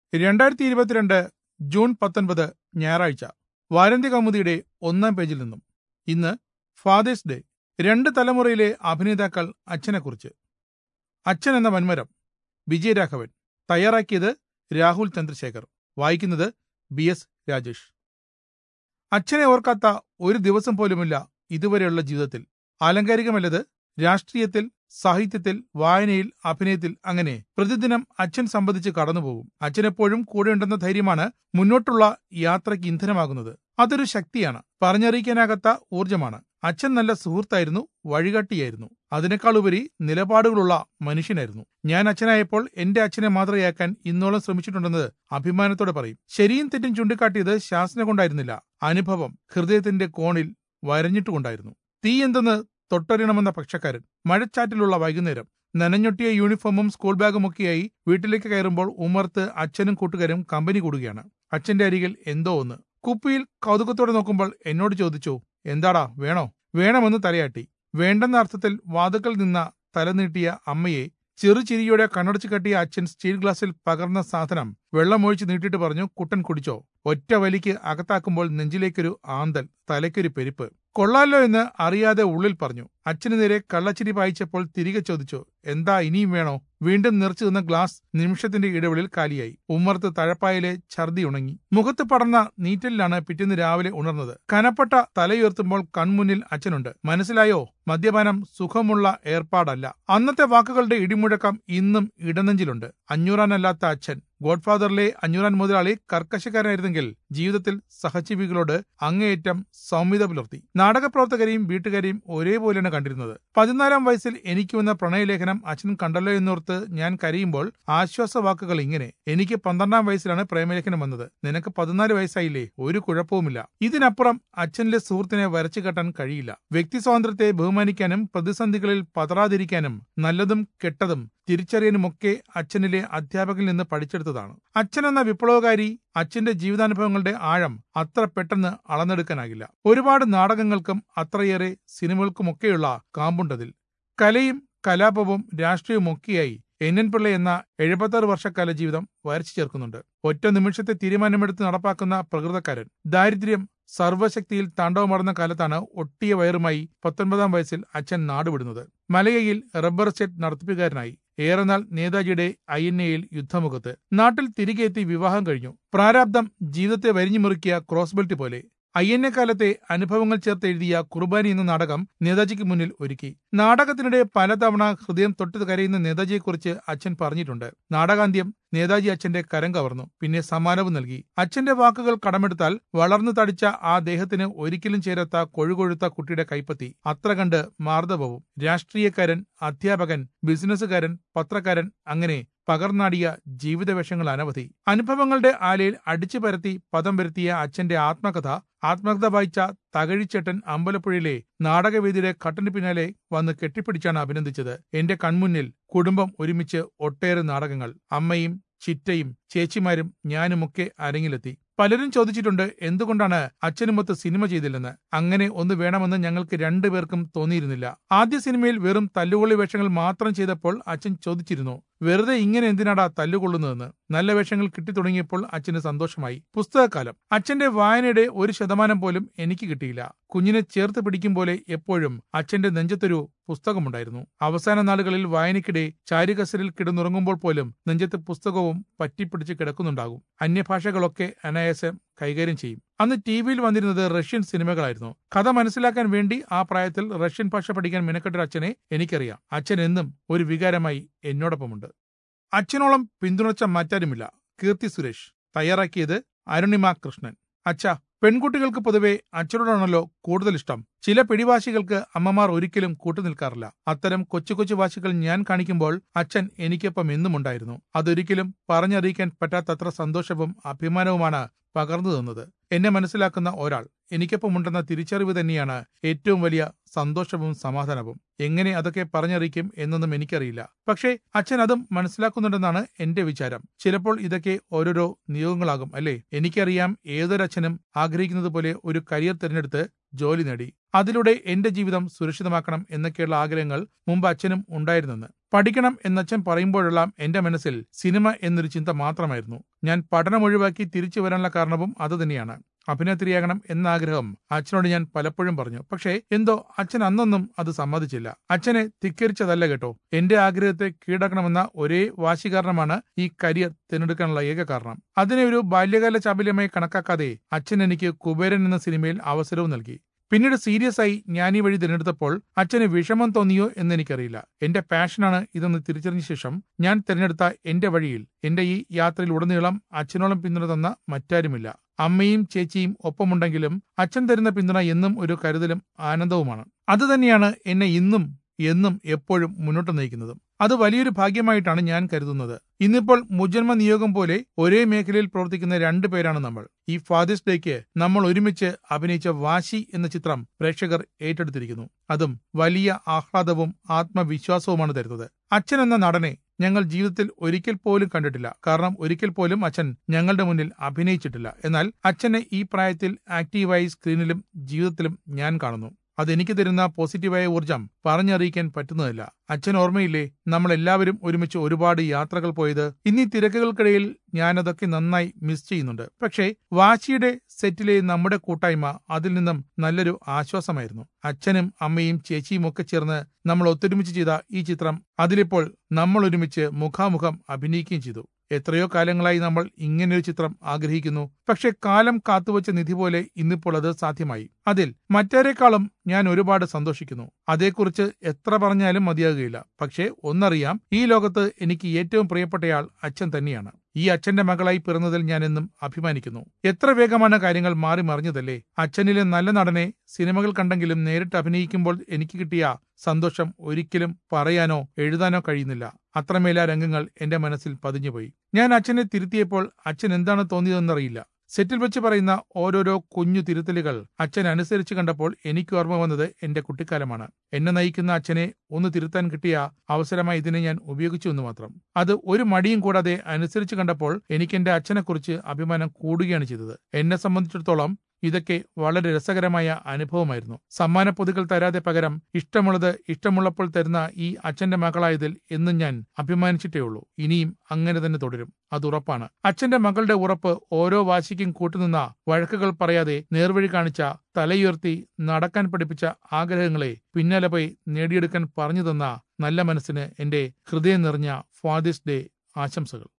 രണ്ടായിരത്തി ഇരുപത്തിരണ്ട് ജൂൺ പത്തൊൻപത് ഞായറാഴ്ച വാരന്ത്യ കൗമുദിയുടെ ഒന്നാം പേജിൽ നിന്നും ഇന്ന് ഫാദേഴ്സ് ഡേ രണ്ട് തലമുറയിലെ അഭിനേതാക്കൾ അച്ഛനെക്കുറിച്ച് അച്ഛൻ എന്ന വൻമരം വിജയരാഘവൻ തയ്യാറാക്കിയത് രാഹുൽ ചന്ദ്രശേഖർ വായിക്കുന്നത് ബി എസ് രാജേഷ് അച്ഛനെ ഓർക്കാത്ത ഒരു ദിവസം പോലുമില്ല ഇതുവരെയുള്ള ജീവിതത്തിൽ ആലങ്കാരികമല്ലത് രാഷ്ട്രീയത്തിൽ സാഹിത്യത്തിൽ വായനയിൽ അഭിനയത്തിൽ അങ്ങനെ പ്രതിദിനം അച്ഛൻ സംബന്ധിച്ച് കടന്നുപോകും അച്ഛനെപ്പോഴും കൂടെയുണ്ടെന്ന ധൈര്യമാണ് മുന്നോട്ടുള്ള യാത്രയ്ക്ക് ഇന്ധനമാകുന്നത് അതൊരു ശക്തിയാണ് പറഞ്ഞറിയിക്കാനാകാത്ത ഊർജമാണ് അച്ഛൻ നല്ല സുഹൃത്തായിരുന്നു വഴികാട്ടിയായിരുന്നു അതിനേക്കാൾ ഉപരി നിലപാടുകളുള്ള മനുഷ്യനായിരുന്നു ഞാൻ അച്ഛനായപ്പോൾ എന്റെ അച്ഛനെ മാതൃകയാക്കാൻ ഇന്നോളം ശ്രമിച്ചിട്ടുണ്ടെന്നത് അഭിമാനത്തോടെ പറയും ശരിയും തെറ്റും ചൂണ്ടിക്കാട്ടിയത് ശാസന കൊണ്ടായിരുന്നില്ല അനുഭവം ഹൃദയത്തിന്റെ കോണിൽ വരഞ്ഞിട്ടുകൊണ്ടായിരുന്നു തീ എന്തെന്ന് തൊട്ടറിയണമെന്ന പക്ഷക്കാരൻ മഴച്ചാറ്റിലുള്ള വൈകുന്നേരം നനഞ്ഞൊട്ടിയ യൂണിഫോമും സ്കൂൾ ബാഗുമൊക്കെയായി വീട്ടിലേക്ക് കയറുമ്പോൾ ഉമ്മർത്ത് അച്ഛനും കൂട്ടുകാരും കമ്പനി കൂടുകയാണ് അച്ഛന്റെ അരികിൽ എന്തോ ഒന്ന് കുപ്പിയിൽ കൗതുകത്തോടെ നോക്കുമ്പോൾ എന്നോട് ചോദിച്ചു എന്താടാ വേണോ വേണമെന്ന് തലയാട്ടി വേണ്ടെന്ന അർത്ഥത്തിൽ വാതുക്കൾ നിന്ന തലനീട്ടിയ അമ്മയെ ചെറുചിരിയോടെ കണ്ണടച്ചു കെട്ടിയ അച്ഛൻ സ്റ്റീൽ ഗ്ലാസിൽ പകർന്ന സാധനം വെള്ളമൊഴിച്ച് നീട്ടിയിട്ട് പറഞ്ഞു കുട്ടൻ കുടിച്ചോ ഒറ്റ വലിക്ക് അകത്താക്കുമ്പോൾ നെഞ്ചിലേക്കൊരു ആന്തൽ തലയ്ക്കൊരു പെരുപ്പ് കൊള്ളാലോ എന്ന് അറിയാതെ ഉള്ളിൽ പറഞ്ഞു അച്ഛന് നേരെ കള്ളച്ചിരി പായിച്ചപ്പോൾ തിരികെ ചോദിച്ചു എന്താ ഇനിയും വേണോ വീണ്ടും നിറച്ചു നിന്ന ഗ്ലാസ് നിമിഷത്തിന്റെ ഇടവേളിൽ കാലിയായി ഉമ്മർത്ത് തഴപ്പായിലെ ഛർദി ഉണങ്ങി മുഖത്ത് പടർന്ന നീറ്റലിലാണ് പിറ്റേന്ന് രാവിലെ ഉണർന്നത് കനപ്പെട്ട തലയുയർത്തുമ്പോൾ കൺമുന്നിൽ അച്ഛനുണ്ട് മനസ്സിലായോ മദ്യപാനം സുഖമുള്ള ഏർപ്പാടല്ല അന്നത്തെ വാക്കുകളുടെ ഇടിമുഴക്കം ഇന്നും ഇടനെഞ്ചിലുണ്ട് അഞ്ഞൂറാനല്ലാത്ത അച്ഛൻ ഗോഡ്ഫാദറിലെ അഞ്ഞൂറാൻ മുതലാളി കർക്കശക്കാരനായിരുന്നെങ്കിൽ ജീവിതത്തിൽ സഹജീവികളോട് അങ്ങേയറ്റം സൗമ്യത പുലർത്തി നാടകപ്രവർത്തകരെയും വീട്ടുകാരെയും ഒരേപോലെയാണ് കണ്ടിരുന്നത് പതിനാലാം വയസ്സിൽ എനിക്ക് വന്ന പ്രണയലേഖനം അച്ഛൻ കണ്ടല്ലോ എന്നോർത്ത് ഞാൻ കരയുമ്പോൾ ആശ്വാസവാക്കുകൾ ഇങ്ങനെ എനിക്ക് പന്ത്രണ്ടാം വയസ്സിലാണ് പ്രേമലേഖനം വന്നത് നിനക്ക് പതിനാല് വയസ്സായില്ലേ ഒരു കുഴപ്പവുമില്ല ഇതിനപ്പുറം അച്ഛനിലെ സുഹൃത്തിനെ വരച്ചു കെട്ടാൻ കഴിയില്ല വ്യക്തി സ്വാതന്ത്ര്യത്തെ ബഹുമാനിക്കാനും പ്രതിസന്ധികളിൽ പതറാതിരിക്കാനും നല്ലതും കെട്ടതും തിരിച്ചറിയാനുമൊക്കെ അച്ഛനിലെ അധ്യാപകനിൽ നിന്ന് പഠിച്ചെടുത്തതാണ് അച്ഛൻ എന്ന വിപ്ലവകാരി അച്ഛന്റെ ജീവിതാനുഭവങ്ങളുടെ ആഴം അത്ര പെട്ടെന്ന് അളന്നെടുക്കാനാകില്ല ഒരുപാട് നാടകങ്ങൾക്കും അത്രയേറെ സിനിമകൾക്കുമൊക്കെയുള്ള കാമ്പുണ്ടതിൽ കലയും കലാപവും രാഷ്ട്രീയവുമൊക്കെയായി എൻ എൻ പിള്ള എന്ന എഴുപത്താറ് വർഷക്കാല ജീവിതം വരച്ചു ചേർക്കുന്നുണ്ട് ഒറ്റ നിമിഷത്തെ തീരുമാനമെടുത്ത് നടപ്പാക്കുന്ന പ്രകൃതക്കാരൻ ദാരിദ്ര്യം സർവശക്തിയിൽ താണ്ഡവമടന്ന കാലത്താണ് ഒട്ടിയ വയറുമായി പത്തൊൻപതാം വയസ്സിൽ അച്ഛൻ നാടുവിടുന്നത് മലയയിൽ റബ്ബർ സെറ്റ് നടത്തിപ്പുകാരനായി ഏറെനാൾ നേതാജിയുടെ ഐ എൻ എയിൽ യുദ്ധമുഖത്ത് നാട്ടിൽ തിരികെ എത്തി വിവാഹം കഴിഞ്ഞു പ്രാരാബ്ദം ജീവിതത്തെ വരിഞ്ഞു മുറുക്കിയ ക്രോസ് ബെൽറ്റ് പോലെ ഐ എൻ എ കാലത്തെ അനുഭവങ്ങൾ ചേർത്ത് എഴുതിയ കുർബാനി എന്ന നാടകം നേതാജിക്ക് മുന്നിൽ ഒരുക്കി നാടകത്തിനിടെ പലതവണ ഹൃദയം തൊട്ട് കരയുന്ന നേതാജിയെക്കുറിച്ച് അച്ഛൻ പറഞ്ഞിട്ടുണ്ട് നാടകാന്ത്യം നേതാജി അച്ഛന്റെ കരം കവർന്നു പിന്നെ സമ്മാനവും നൽകി അച്ഛന്റെ വാക്കുകൾ കടമെടുത്താൽ വളർന്നു തടിച്ച ആ ദേഹത്തിന് ഒരിക്കലും ചേരാത്ത കൊഴുകൊഴുത്ത കുട്ടിയുടെ കൈപ്പത്തി അത്ര കണ്ട് മാർദ്ദവവും രാഷ്ട്രീയക്കാരൻ അധ്യാപകൻ ബിസിനസ്സുകാരൻ പത്രക്കാരൻ അങ്ങനെ പകർന്നാടിയ ജീവിതവേഷങ്ങൾ അനവധി അനുഭവങ്ങളുടെ ആലയിൽ അടിച്ചു പരത്തി പദം വരുത്തിയ അച്ഛന്റെ ആത്മകഥ ആത്മകഥ വായിച്ച തകഴിച്ചേട്ടൻ അമ്പലപ്പുഴയിലെ നാടകവേദിയുടെ കട്ടന് പിന്നാലെ വന്ന് കെട്ടിപ്പിടിച്ചാണ് അഭിനന്ദിച്ചത് എന്റെ കൺമുന്നിൽ കുടുംബം ഒരുമിച്ച് ഒട്ടേറെ നാടകങ്ങൾ അമ്മയും ചിറ്റയും ചേച്ചിമാരും ഞാനുമൊക്കെ അരങ്ങിലെത്തി പലരും ചോദിച്ചിട്ടുണ്ട് എന്തുകൊണ്ടാണ് അച്ഛനുമൊത്ത് സിനിമ ചെയ്തില്ലെന്ന് അങ്ങനെ ഒന്ന് വേണമെന്ന് ഞങ്ങൾക്ക് രണ്ടുപേർക്കും തോന്നിയിരുന്നില്ല ആദ്യ സിനിമയിൽ വെറും തല്ലുകൊള്ളി വേഷങ്ങൾ മാത്രം ചെയ്തപ്പോൾ അച്ഛൻ ചോദിച്ചിരുന്നു വെറുതെ ഇങ്ങനെ എന്തിനാടാ തല്ലുകൊള്ളുന്നതെന്ന് നല്ല വേഷങ്ങൾ കിട്ടിത്തുടങ്ങിയപ്പോൾ അച്ഛന് സന്തോഷമായി പുസ്തകകാലം അച്ഛന്റെ വായനയുടെ ഒരു ശതമാനം പോലും എനിക്ക് കിട്ടിയില്ല കുഞ്ഞിനെ ചേർത്ത് പിടിക്കും പോലെ എപ്പോഴും അച്ഛന്റെ നെഞ്ചത്തൊരു പുസ്തകമുണ്ടായിരുന്നു അവസാന നാളുകളിൽ വായനയ്ക്കിടെ ചാരികസരിൽ കിടന്നുറങ്ങുമ്പോൾ പോലും നെഞ്ചത്ത് പുസ്തകവും പറ്റിപ്പിടിച്ച് കിടക്കുന്നുണ്ടാകും അന്യഭാഷകളൊക്കെ അനായാസം കൈകാര്യം ചെയ്യും അന്ന് ടി വിയിൽ വന്നിരുന്നത് റഷ്യൻ സിനിമകളായിരുന്നു കഥ മനസ്സിലാക്കാൻ വേണ്ടി ആ പ്രായത്തിൽ റഷ്യൻ ഭാഷ പഠിക്കാൻ മെനക്കെട്ടൊരു അച്ഛനെ എനിക്കറിയാം അച്ഛൻ എന്നും ഒരു വികാരമായി എന്നോടൊപ്പമുണ്ട് അച്ഛനോളം പിന്തുണച്ച മറ്റാരുമില്ല കീർത്തി സുരേഷ് തയ്യാറാക്കിയത് അരുണിമ കൃഷ്ണൻ അച്ഛ പെൺകുട്ടികൾക്ക് പൊതുവെ അച്ഛനോടാണല്ലോ കൂടുതൽ ഇഷ്ടം ചില പിടിവാശികൾക്ക് അമ്മമാർ ഒരിക്കലും കൂട്ടുനിൽക്കാറില്ല അത്തരം കൊച്ചു കൊച്ചു വാശികൾ ഞാൻ കാണിക്കുമ്പോൾ അച്ഛൻ എനിക്കൊപ്പം എന്നും ഉണ്ടായിരുന്നു അതൊരിക്കലും പറഞ്ഞറിയിക്കാൻ പറ്റാത്തത്ര സന്തോഷവും അഭിമാനവുമാണ് പകർന്നു തന്നത് എന്നെ മനസ്സിലാക്കുന്ന ഒരാൾ എനിക്കൊപ്പമുണ്ടെന്ന തിരിച്ചറിവ് തന്നെയാണ് ഏറ്റവും വലിയ സന്തോഷവും സമാധാനവും എങ്ങനെ അതൊക്കെ പറഞ്ഞറിയിക്കും എന്നൊന്നും എനിക്കറിയില്ല പക്ഷേ അച്ഛൻ അതും മനസ്സിലാക്കുന്നുണ്ടെന്നാണ് എന്റെ വിചാരം ചിലപ്പോൾ ഇതൊക്കെ ഓരോരോ നിയോഗങ്ങളാകും അല്ലേ എനിക്കറിയാം ഏതൊരച്ഛനും ആഗ്രഹിക്കുന്നത് പോലെ ഒരു കരിയർ തിരഞ്ഞെടുത്ത് ജോലി നേടി അതിലൂടെ എന്റെ ജീവിതം സുരക്ഷിതമാക്കണം എന്നൊക്കെയുള്ള ആഗ്രഹങ്ങൾ മുമ്പ് അച്ഛനും ഉണ്ടായിരുന്നെന്ന് പഠിക്കണം എന്നച്ഛൻ പറയുമ്പോഴെല്ലാം എന്റെ മനസ്സിൽ സിനിമ എന്നൊരു ചിന്ത മാത്രമായിരുന്നു ഞാൻ പഠനം ഒഴിവാക്കി തിരിച്ചു വരാനുള്ള കാരണവും അതുതന്നെയാണ് അഭിനേത്രിയാകണം എന്ന ആഗ്രഹം അച്ഛനോട് ഞാൻ പലപ്പോഴും പറഞ്ഞു പക്ഷേ എന്തോ അച്ഛൻ അന്നൊന്നും അത് സമ്മതിച്ചില്ല അച്ഛനെ ധിക്കരിച്ചതല്ല കേട്ടോ എന്റെ ആഗ്രഹത്തെ കീഴടക്കണമെന്ന ഒരേ വാശി കാരണമാണ് ഈ കരിയർ തിരഞ്ഞെടുക്കാനുള്ള ഏക കാരണം അതിനെ ഒരു ബാല്യകാല ചാബല്യമായി കണക്കാക്കാതെ അച്ഛൻ എനിക്ക് കുബേരൻ എന്ന സിനിമയിൽ അവസരവും നൽകി പിന്നീട് സീരിയസ് ആയി ഞാൻ ഈ വഴി തിരഞ്ഞെടുത്തപ്പോൾ അച്ഛന് വിഷമം തോന്നിയോ എന്ന് എനിക്കറിയില്ല എന്റെ പാഷനാണ് ഇതെന്ന് തിരിച്ചറിഞ്ഞ ശേഷം ഞാൻ തിരഞ്ഞെടുത്ത എന്റെ വഴിയിൽ എന്റെ ഈ യാത്രയിൽ ഉടനീളം അച്ഛനോളം പിന്തുണ തന്ന മറ്റാരുമില്ല അമ്മയും ചേച്ചിയും ഒപ്പമുണ്ടെങ്കിലും അച്ഛൻ തരുന്ന പിന്തുണ എന്നും ഒരു കരുതലും ആനന്ദവുമാണ് അതുതന്നെയാണ് എന്നെ ഇന്നും എന്നും എപ്പോഴും മുന്നോട്ട് നയിക്കുന്നതും അത് വലിയൊരു ഭാഗ്യമായിട്ടാണ് ഞാൻ കരുതുന്നത് ഇന്നിപ്പോൾ മുജന്മ നിയോഗം പോലെ ഒരേ മേഖലയിൽ പ്രവർത്തിക്കുന്ന രണ്ടു പേരാണ് നമ്മൾ ഈ ഫാദേഴ്സ് ഡേക്ക് നമ്മൾ ഒരുമിച്ച് അഭിനയിച്ച വാശി എന്ന ചിത്രം പ്രേക്ഷകർ ഏറ്റെടുത്തിരിക്കുന്നു അതും വലിയ ആഹ്ലാദവും ആത്മവിശ്വാസവുമാണ് തരുന്നത് അച്ഛൻ എന്ന നടനെ ഞങ്ങൾ ജീവിതത്തിൽ ഒരിക്കൽ പോലും കണ്ടിട്ടില്ല കാരണം ഒരിക്കൽ പോലും അച്ഛൻ ഞങ്ങളുടെ മുന്നിൽ അഭിനയിച്ചിട്ടില്ല എന്നാൽ അച്ഛനെ ഈ പ്രായത്തിൽ ആക്റ്റീവായി സ്ക്രീനിലും ജീവിതത്തിലും ഞാൻ കാണുന്നു അതെനിക്ക് തരുന്ന പോസിറ്റീവായ ഊർജം പറഞ്ഞറിയിക്കാൻ പറ്റുന്നതല്ല അച്ഛൻ ഓർമ്മയില്ലേ നമ്മൾ എല്ലാവരും ഒരുമിച്ച് ഒരുപാട് യാത്രകൾ പോയത് ഇന്നീ തിരക്കുകൾക്കിടയിൽ ഞാനതൊക്കെ നന്നായി മിസ് ചെയ്യുന്നുണ്ട് പക്ഷേ വാശിയുടെ സെറ്റിലെ നമ്മുടെ കൂട്ടായ്മ അതിൽ നിന്നും നല്ലൊരു ആശ്വാസമായിരുന്നു അച്ഛനും അമ്മയും ചേച്ചിയും ഒക്കെ ചേർന്ന് നമ്മൾ ഒത്തൊരുമിച്ച് ചെയ്ത ഈ ചിത്രം അതിലിപ്പോൾ നമ്മൾ ഒരുമിച്ച് മുഖാമുഖം അഭിനയിക്കുകയും ചെയ്തു എത്രയോ കാലങ്ങളായി നമ്മൾ ഇങ്ങനൊരു ചിത്രം ആഗ്രഹിക്കുന്നു പക്ഷെ കാലം കാത്തുവച്ച നിധി പോലെ ഇന്നിപ്പോൾ അത് സാധ്യമായി അതിൽ മറ്റേരെക്കാളും ഞാൻ ഒരുപാട് സന്തോഷിക്കുന്നു അതേക്കുറിച്ച് എത്ര പറഞ്ഞാലും മതിയാകുകയില്ല പക്ഷേ ഒന്നറിയാം ഈ ലോകത്ത് എനിക്ക് ഏറ്റവും പ്രിയപ്പെട്ടയാൾ അച്ഛൻ തന്നെയാണ് ഈ അച്ഛന്റെ മകളായി പിറന്നതിൽ ഞാൻ എന്നും അഭിമാനിക്കുന്നു എത്ര വേഗമാണ് കാര്യങ്ങൾ മാറി മറിഞ്ഞതല്ലേ അച്ഛനിലെ നല്ല നടനെ സിനിമകൾ കണ്ടെങ്കിലും നേരിട്ട് അഭിനയിക്കുമ്പോൾ എനിക്ക് കിട്ടിയ സന്തോഷം ഒരിക്കലും പറയാനോ എഴുതാനോ കഴിയുന്നില്ല അത്രമേല രംഗങ്ങൾ എന്റെ മനസ്സിൽ പതിഞ്ഞുപോയി ഞാൻ അച്ഛനെ തിരുത്തിയപ്പോൾ അച്ഛൻ എന്താണ് തോന്നിയതെന്നറിയില്ല സെറ്റിൽ വെച്ച് പറയുന്ന ഓരോരോ കുഞ്ഞു തിരുത്തലുകൾ അച്ഛൻ അനുസരിച്ച് കണ്ടപ്പോൾ എനിക്ക് ഓർമ്മ വന്നത് എന്റെ കുട്ടിക്കാലമാണ് എന്നെ നയിക്കുന്ന അച്ഛനെ ഒന്ന് തിരുത്താൻ കിട്ടിയ അവസരമായി ഇതിനെ ഞാൻ ഉപയോഗിച്ചു എന്ന് മാത്രം അത് ഒരു മടിയും കൂടാതെ അനുസരിച്ച് കണ്ടപ്പോൾ എനിക്ക് എന്റെ അച്ഛനെക്കുറിച്ച് അഭിമാനം കൂടുകയാണ് ചെയ്തത് എന്നെ സംബന്ധിച്ചിടത്തോളം ഇതൊക്കെ വളരെ രസകരമായ അനുഭവമായിരുന്നു സമ്മാന പൊതുകൾ തരാതെ പകരം ഇഷ്ടമുള്ളത് ഇഷ്ടമുള്ളപ്പോൾ തരുന്ന ഈ അച്ഛന്റെ മകളായതിൽ എന്നും ഞാൻ അഭിമാനിച്ചിട്ടേ ഉള്ളൂ ഇനിയും അങ്ങനെ തന്നെ തുടരും അത് ഉറപ്പാണ് അച്ഛന്റെ മകളുടെ ഉറപ്പ് ഓരോ വാശിക്കും കൂട്ടുനിന്ന വഴക്കുകൾ പറയാതെ നേർവഴി കാണിച്ച തലയുയർത്തി നടക്കാൻ പഠിപ്പിച്ച ആഗ്രഹങ്ങളെ പിന്നാലെ പോയി നേടിയെടുക്കാൻ പറഞ്ഞു തന്ന നല്ല മനസ്സിന് എന്റെ ഹൃദയം നിറഞ്ഞ ഫാദേഴ്സ് ഡേ ആശംസകൾ